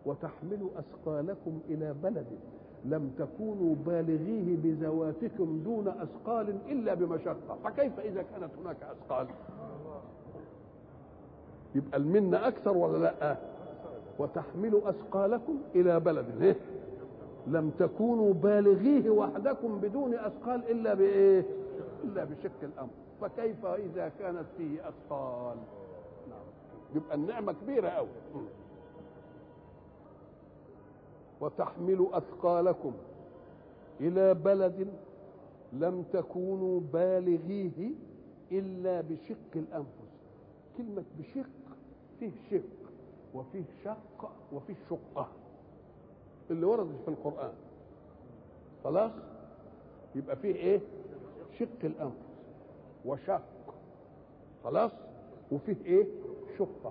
وتحملوا اثقالكم الى بلد لم تكونوا بالغيه بذواتكم دون اثقال الا بمشقه فكيف اذا كانت هناك اثقال يبقى المنة أكثر ولا لا وتحملوا أثقالكم إلى بلد إيه؟ لم تكونوا بالغيه وحدكم بدون أثقال إلا بإيه إلا بشق الأمر فكيف إذا كانت فيه أثقال نعم. يبقى النعمة كبيرة أوي وتحملوا أثقالكم إلى بلد لم تكونوا بالغيه إلا بشق الأنفس كلمة بشق فيه شق وفيه شق وفيه شقة اللي وردت في القرآن خلاص يبقى فيه ايه شق الأنفس وشق خلاص وفيه ايه شقة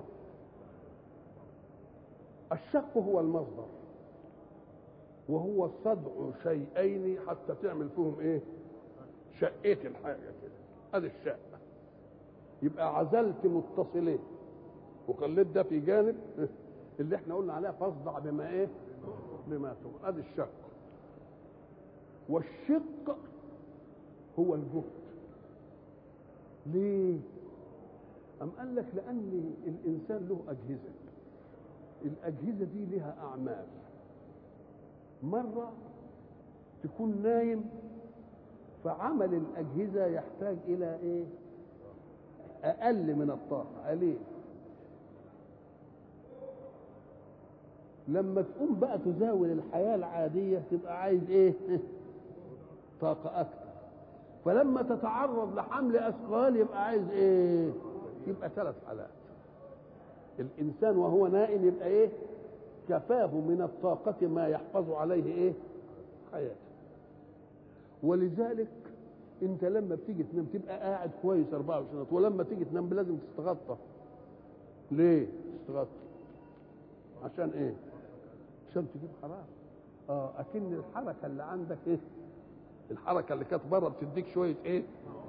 الشق هو المصدر وهو صدع شيئين حتى تعمل فيهم ايه شقيت الحاجة كده ادي الشق يبقى عزلت متصلين وخليت ده في جانب اللي احنا قلنا عليها فاصدع بما ايه بما تؤمر ادي الشق والشق هو الجهد ليه أم قال لك لأن الإنسان له أجهزة الأجهزة دي لها أعمال مرة تكون نايم فعمل الأجهزة يحتاج إلى إيه أقل من الطاقة قليل لما تقوم بقى تزاول الحياة العادية تبقى عايز إيه طاقة أكتر فلما تتعرض لحمل أثقال يبقى عايز إيه يبقى ثلاث حالات الإنسان وهو نائم يبقى إيه كفاه من الطاقة ما يحفظ عليه إيه حياته ولذلك انت لما بتيجي تنام تبقى قاعد كويس 24 ساعه ولما تيجي تنام لازم تستغطى ليه تستغطى عشان ايه عشان تجيب حراره اه اكن الحركه اللي عندك ايه الحركه اللي كانت بره بتديك شويه ايه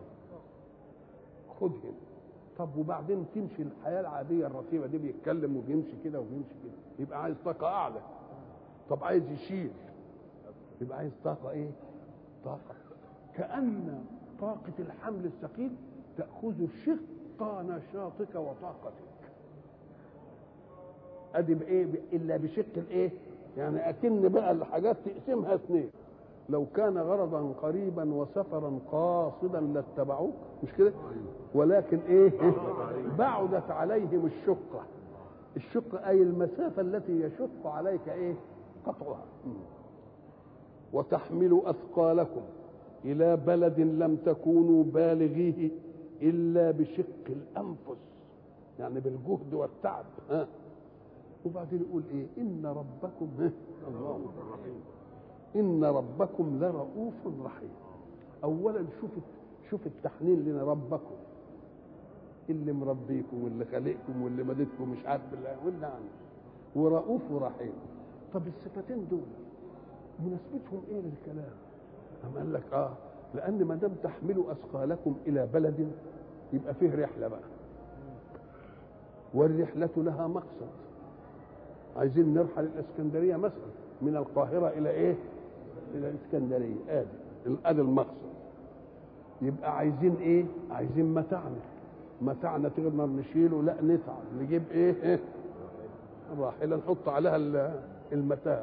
خدهم طب وبعدين تمشي الحياه العاديه الرتيبه دي بيتكلم وبيمشي كده وبيمشي كده يبقى عايز طاقه اعلى طب عايز يشيل يبقى عايز طاقه ايه طاقه كأن طاقة الحمل الثقيل تأخذ شق نشاطك وطاقتك ادي بايه الا بشق الايه يعني اكن بقى الحاجات تقسمها اثنين لو كان غرضا قريبا وسفرا قاصدا لاتبعوك مش كده ولكن ايه بعدت عليهم الشقه الشقه اي المسافه التي يشق عليك ايه قطعها وتحملوا اثقالكم الى بلد لم تكونوا بالغيه الا بشق الانفس يعني بالجهد والتعب ها وبعدين يقول ايه ان ربكم ها الله ان ربكم لرؤوف رحيم اولا شوف شوف التحنين لنا ربكم اللي مربيكم واللي خلقكم واللي مددكم مش عارف بالله واللي عنه ورؤوف ورحيم طب الصفتين دول مناسبتهم ايه للكلام أم قال لك اه لان ما دام تحملوا اثقالكم الى بلد يبقى فيه رحله بقى والرحله لها مقصد عايزين نرحل الاسكندريه مثلا من القاهره الى ايه الى الاسكندريه ادي ادي المقصد يبقى عايزين ايه عايزين متاعنا متاعنا تقدر نشيله لا نتعب نجيب ايه, إيه؟ راحله نحط عليها المتاع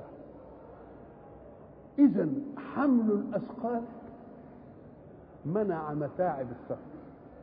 اذا حمل الاثقال منع متاعب السفر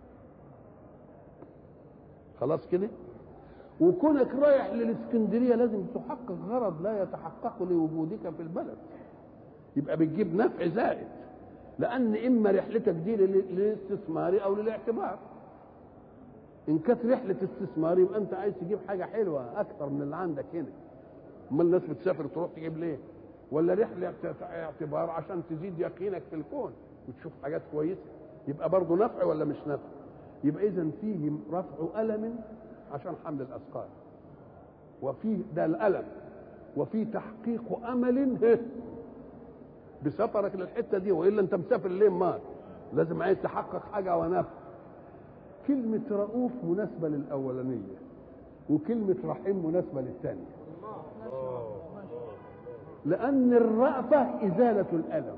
خلاص كده وكونك رايح للاسكندريه لازم تحقق غرض لا يتحقق لوجودك في البلد يبقى بتجيب نفع زائد لان اما رحلتك دي للاستثمار او للاعتبار ان كانت رحله استثمار يبقى انت عايز تجيب حاجه حلوه اكثر من اللي عندك هنا امال الناس بتسافر تروح تجيب ليه ولا رحله اعتبار عشان تزيد يقينك في الكون وتشوف حاجات كويسه يبقى برضه نفع ولا مش نفع يبقى اذا فيه رفع الم عشان حمل الاثقال وفيه ده الالم وفي تحقيق امل بسفرك للحته دي والا انت مسافر ليه مال لازم عايز تحقق حاجه ونفع كلمه رؤوف مناسبه للاولانيه وكلمه رحيم مناسبه للثانيه لأن الرأفة إزالة الألم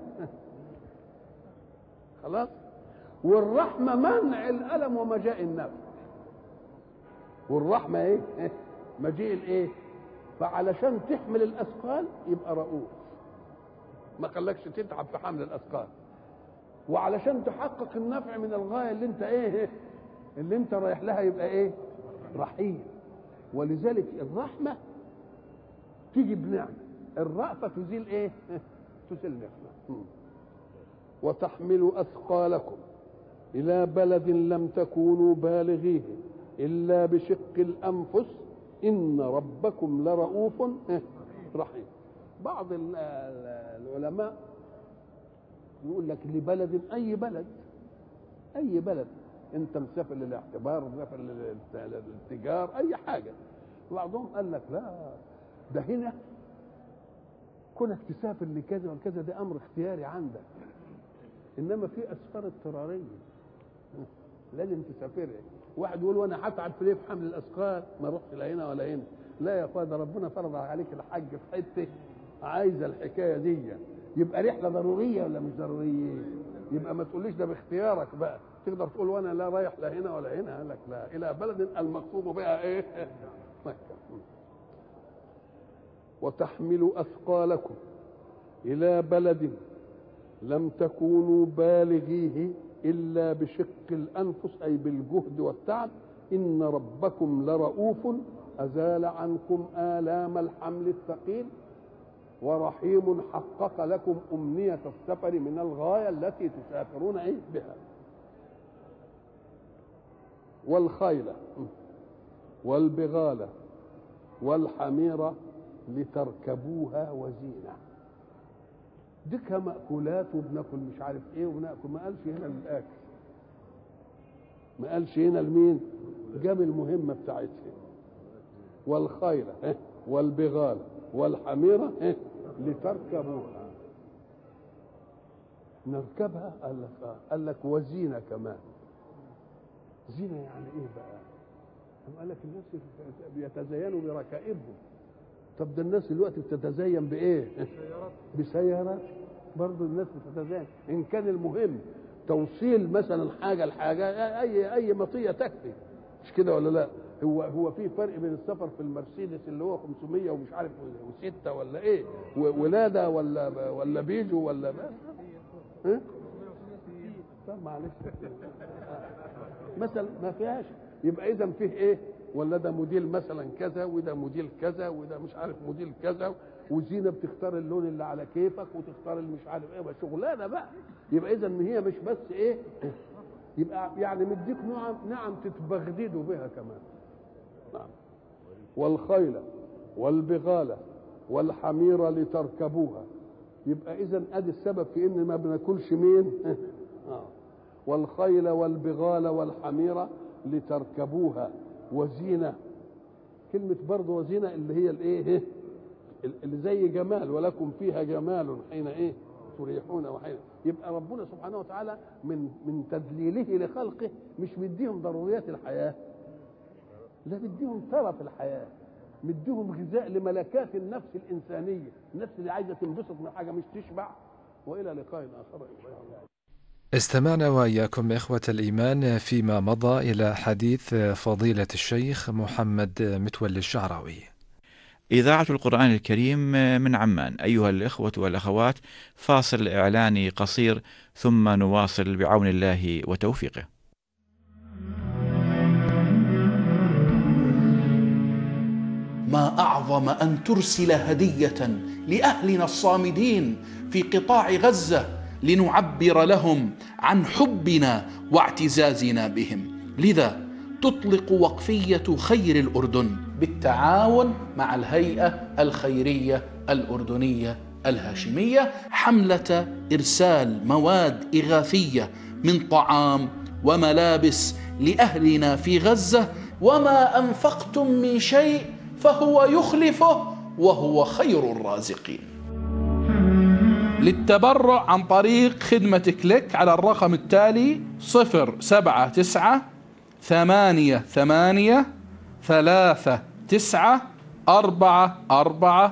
خلاص والرحمة منع الألم ومجاء النفع والرحمة إيه؟ مجيء الإيه؟ فعلشان تحمل الأثقال يبقى رؤوف ما خلاكش تتعب في حمل الأثقال وعلشان تحقق النفع من الغاية اللي أنت إيه؟ اللي أنت رايح لها يبقى إيه؟ رحيم ولذلك الرحمة تيجي بنعمة الرأفة تزيل إيه؟ تزيل نعمة وتحملوا أثقالكم إلى بلد لم تكونوا بالغيه إلا بشق الأنفس إن ربكم لرؤوف رحيم بعض العلماء يقول لك لبلد أي بلد أي بلد أنت مسافر للاعتبار مسافر للتجار أي حاجة بعضهم قال لك لا ده هنا كونك تسافر لكذا وكذا ده أمر اختياري عندك انما في اسفار اضطراريه لازم تسافرها واحد يقول وانا هتعب في ليه في حمل الاثقال ما اروحش لا هنا ولا هنا لا يا اخويا ده ربنا فرض عليك الحج في حته عايزه الحكايه دي يبقى رحله ضروريه ولا مش ضروريه يبقى ما تقوليش ده باختيارك بقى تقدر تقول وانا لا رايح لا هنا ولا هنا قال لك لا الى بلد المقصود بها ايه مكه وتحملوا اثقالكم الى بلد لم تكونوا بالغيه الا بشق الانفس اي بالجهد والتعب ان ربكم لرؤوف ازال عنكم الام الحمل الثقيل ورحيم حقق لكم امنيه السفر من الغايه التي تسافرون ايه بها والخيل والبغال والحمير لتركبوها وزينه دي كمأكولات وبناكل مش عارف ايه وبناكل ما قالش هنا للاكل ما قالش هنا لمين جاب المهمة بتاعتها والخيل والبغال والحميرة لتركبوها نركبها قال لك آه. قال لك وزينة كمان زينة يعني ايه بقى قال لك الناس يتزينوا بركائبهم طب ده الناس دلوقتي بتتزين بايه بسيارات برضه الناس بتتزين ان كان المهم توصيل مثلا حاجه لحاجه اي اي مطيه تكفي مش كده ولا لا هو هو في فرق بين السفر في المرسيدس اللي هو 500 ومش عارف وستة ولا ايه ولاده ولا ولا بيجو ولا ما ها طب معلش مثلا ما فيهاش يبقى اذا فيه ايه ولا ده موديل مثلا كذا وده موديل كذا وده مش عارف موديل كذا وزينه بتختار اللون اللي على كيفك وتختار اللي مش عارف ايه بقى شغلانه بقى يبقى اذا هي مش بس ايه يبقى يعني مديك نعم نعم تتبغددوا بها كمان نعم والخيل والبغال والحمير لتركبوها يبقى اذا ادي السبب في ان ما بناكلش مين آه. والخيل والبغال والحمير لتركبوها وزينة كلمة برضه وزينة اللي هي الايه اللي زي جمال ولكم فيها جمال حين ايه تريحون وحين يبقى ربنا سبحانه وتعالى من من تذليله لخلقه مش مديهم ضروريات الحياة لا مديهم ترف الحياة مديهم غذاء لملكات النفس الإنسانية النفس اللي عايزة تنبسط من حاجة مش تشبع وإلى لقاء آخر إن شاء الله استمعنا وإياكم إخوة الإيمان فيما مضى إلى حديث فضيلة الشيخ محمد متولي الشعراوي إذاعة القرآن الكريم من عمان أيها الإخوة والأخوات فاصل إعلاني قصير ثم نواصل بعون الله وتوفيقه ما أعظم أن ترسل هدية لأهلنا الصامدين في قطاع غزة لنعبر لهم عن حبنا واعتزازنا بهم لذا تطلق وقفيه خير الاردن بالتعاون مع الهيئه الخيريه الاردنيه الهاشميه حمله ارسال مواد اغاثيه من طعام وملابس لاهلنا في غزه وما انفقتم من شيء فهو يخلفه وهو خير الرازقين للتبرع عن طريق خدمة كليك على الرقم التالي صفر سبعة تسعة ثمانية ثمانية ثلاثة تسعة أربعة أربعة